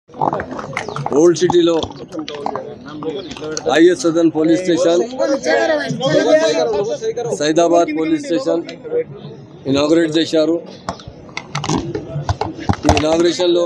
old సిటీలో IS Sadan police station Saidabad police station inaugurate చేశారు ఈ ఇనాగ్రేషన్లో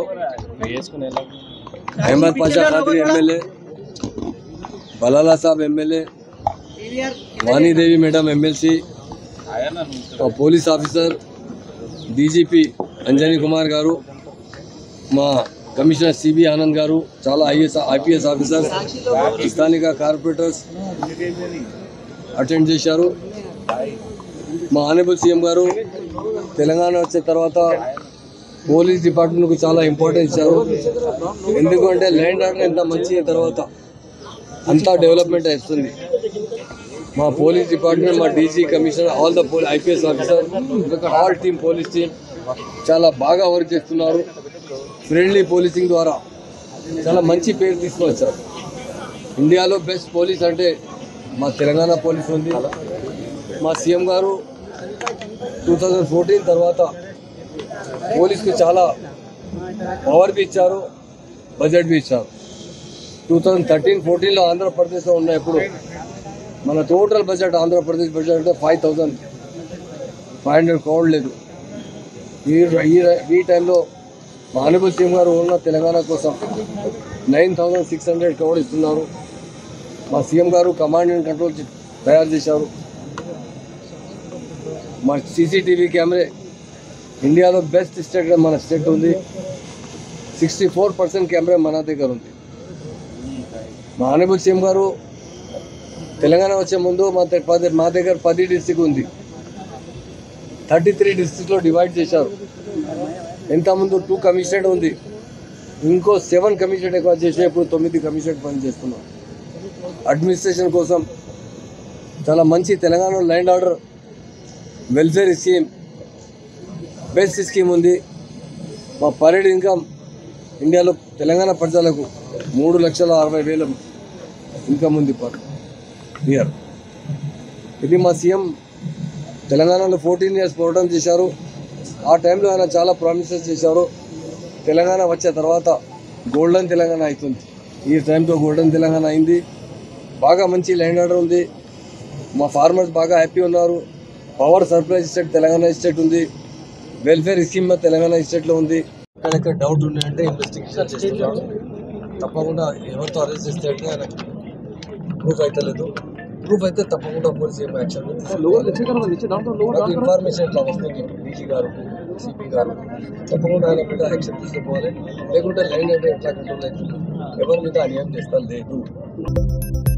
Ahmed Pasha Quadri MLA Balala Saab MLA Vanidevi madam MLC మా police officer DGP Anjani Kumar garu మా కమిషనర్ సిబి ఆనంద్ గారు చాలా ఐఎస్ ఐపీఎస్ ఆఫీసర్ స్థానిక కార్పొరేటర్స్ అటెండ్ చేశారు మా ఆనరబుల్ సీఎం గారు తెలంగాణ వచ్చిన తర్వాత పోలీస్ డిపార్ట్మెంట్కు చాలా ఇంపార్టెన్స్ ఇచ్చారు ఎందుకంటే ల్యాండ్ ఆర్డర్ ఎంత మంచి అయిన తర్వాత అంతా డెవలప్మెంట్ వస్తుంది మా పోలీస్ డిపార్ట్మెంట్ మా డీజీ కమిషనర్ ఆల్ ద పోల్ IPS officer all team police team చాలా బాగా వర్క్ చేస్తున్నారు ఫ్రెండ్లీ పోలీసింగ్ ద్వారా చాలా మంచి పేరు తీసుకొచ్చారు ఇండియాలో బెస్ట్ పోలీస్ అంటే మా తెలంగాణ పోలీస్ ఉంది మా సీఎం గారు టూ థౌజండ్ ఫోర్టీన్ తర్వాత పోలీస్కి చాలా పవర్ బి ఇచ్చారు బడ్జెట్ బి ఇచ్చారు టూ థౌజండ్ థర్టీన్ ఫోర్టీన్లో ఆంధ్రప్రదేశ్లో ఉన్నప్పుడు మన టోటల్ బడ్జెట్ ఆంధ్రప్రదేశ్ బడ్జెట్ అంటే five thousand five hundred crore లేదు ఈ ఈ- ఈ టైంలో మా అనుభవ సీఎం గారు ఉన్న తెలంగాణ కోసం nine thousand six hundred crore ఇస్తున్నారు మా సీఎం గారు కమాండ్ అండ్ కంట్రోల్ చే- తయారు చేశారు మా సీసీటీవీ కెమెరే ఇండియాలో బెస్ట్ స్టేట్ మన స్టేట్ ఉంది సిక్స్టీ ఫోర్ పర్సెంట్ కెమెరా మన దగ్గర ఉంది మా ఆనబుల్ సీఎం గారు తెలంగాణ వచ్చే ముందు మా దగ్గర పది మా దగ్గర పది డిస్టిక్ ఉంది థర్టీ త్రీ డిస్టిక్లో డివైడ్ చేశారు ఎంత ముందు టూ కమిషనరేట్ ఉంది ఇంకో సెవెన్ కమిషనరేట్ ఎక్కువ చేసి ఇప్పుడు తొమ్మిది కమిషనరేట్ పని చేస్తున్నాం అడ్మినిస్ట్రేషన్ కోసం చాలా మంచి Telangana land order welfare scheme best scheme ఉంది మా పరేడ్ ఇన్కమ్ ఇండియాలో తెలంగాణ ప్రజలకు మూడు లక్షల అరవై వేల ఇన్కమ్ ఉంది పర్ ఇయర్ ఇది మా సీఎం తెలంగాణలో ఫోర్టీన్ ఇయర్స్ పోరాటం చేశారు ఆ టైంలో ఆయన చాలా ప్రామిసెస్ చేశారు తెలంగాణ వచ్చే తర్వాత గోల్డెన్ తెలంగాణ అవుతుంది ఈ టైంతో గోల్డెన్ తెలంగాణ అయింది బాగా మంచి ల్యాండ్ ఆర్డర్ ఉంది మా ఫార్మర్స్ బాగా హ్యాపీ ఉన్నారు power surplus state Telangana state ఉంది వెల్ఫేర్ స్కీమ్ మా తెలంగాణ స్టేట్లో ఉంది ఎక్కడెక్కడ డౌట్ ఉన్నాయంటే ఇన్వెస్టిగేషన్ చేస్తున్నాడు తప్పకుండా ఎవరితో అరెస్ట్ చేస్తే అంటే ఆయన ప్రూఫ్ అయితే లేదు ప్రూఫ్ అయితే తప్పకుండా పోలీస్ ఏం యాక్షన్ నాకు ఇన్ఫర్మేషన్ ఇట్లా వస్తుంది డీజీ గారు సిపి గారు తప్పకుండా ఆయన మీద యాక్షన్ తీసుకోవాలి లేకుంటే లైన్ అంటే ఎట్లా కంట్రోల్ అవుతుంది ఎవరి మీద అన్యాయం చేస్తా లేదు